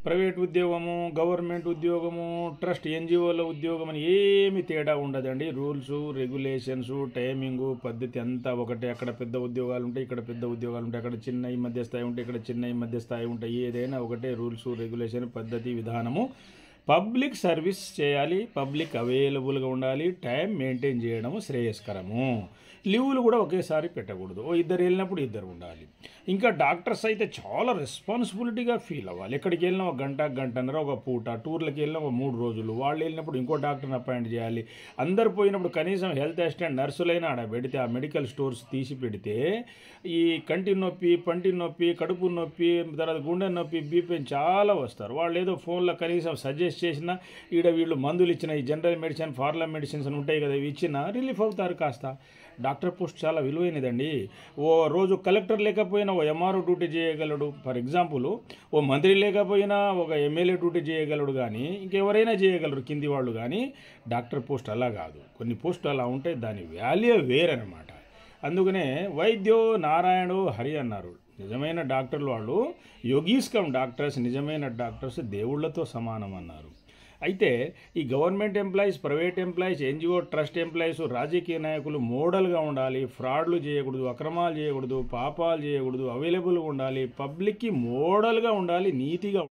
private ఉద్యోగము government ఉద్యోగము trust ఎన్జిఓల ఉద్యోగం అని ఏమి తేడా ఉండదండి రూల్స్ రెగ్యులేషన్స్ టైమింగు పద్ధతి అంతా ఒకటే అక్కడ పెద్ద ఉద్యోగాలు ఉంటాయి ఇక్కడ పెద్ద ఉద్యోగాలు ఉంటాయి అక్కడ చిన్న ఈ మధ్య స్థాయి ఉంటాయి ఇక్కడ చిన్న ఈ మధ్య స్థాయి ఉంటాయి ఏదైనా ఒకటే రూల్స్ రెగ్యులేషన్ పద్ధతి విధానము పబ్లిక్ సర్వీస్ చేయాలి పబ్లిక్ అవైలబుల్గా ఉండాలి టైం మెయింటైన్ చేయడము శ్రేయస్కరము లీవులు కూడా ఒకేసారి పెట్టకూడదు ఓ ఇద్దరు వెళ్ళినప్పుడు ఇద్దరు ఉండాలి ఇంకా డాక్టర్స్ అయితే చాలా రెస్పాన్సిబిలిటీగా ఫీల్ అవ్వాలి ఎక్కడికి వెళ్ళినా ఒక గంట గంటన్నర ఒక పూట టూర్లకి వెళ్ళినా ఒక మూడు రోజులు వాళ్ళు వెళ్ళినప్పుడు ఇంకో డాక్టర్ని అపాయింట్ చేయాలి అందరు పోయినప్పుడు కనీసం హెల్త్ అసిస్టెంట్ నర్సులైనా ఆడ పెడితే ఆ మెడికల్ స్టోర్స్ తీసి పెడితే ఈ కంటి నొప్పి పంటి నొప్పి కడుపు నొప్పి తర్వాత గుండె నొప్పి బీపీ చాలా వస్తారు వాళ్ళు ఏదో ఫోన్లో కనీసం సజెస్ట్ చేసినా ఈడ వీళ్ళు మందులు ఇచ్చిన ఈ జనరల్ మెడిసిన్ ఫార్మల్ మెడిసిన్స్ అని ఉంటాయి కదా ఇవి ఇచ్చినా రిలీఫ్ అవుతారు కాస్త డాక్టర్ పోస్ట్ చాలా విలువైనదండి ఓ రోజు కలెక్టర్ లేకపోయినా ఓ ఎంఆర్ఓ డ్యూటీ చేయగలడు ఫర్ ఎగ్జాంపుల్ ఓ మంత్రి లేకపోయినా ఒక ఎమ్మెల్యే డ్యూటీ చేయగలడు కానీ ఇంకెవరైనా చేయగలరు కింది వాళ్ళు కానీ డాక్టర్ పోస్ట్ అలా కాదు కొన్ని పోస్టులు అలా ఉంటాయి దాని వాల్యూ వేరనమాట అందుకనే వైద్యో నారాయణు హరి అన్నారు నిజమైన డాక్టర్లు వాళ్ళు యోగీస్కం డాక్టర్స్ నిజమైన డాక్టర్స్ దేవుళ్ళతో సమానం అన్నారు అయితే ఈ government employees private employees NGO trust employees రాజకీయ నాయకులు మోడల్గా ఉండాలి ఫ్రాడ్లు చేయకూడదు అక్రమాలు చేయకూడదు పాపాలు చేయకూడదు అవైలబుల్గా ఉండాలి పబ్లిక్కి మోడల్గా ఉండాలి నీతిగా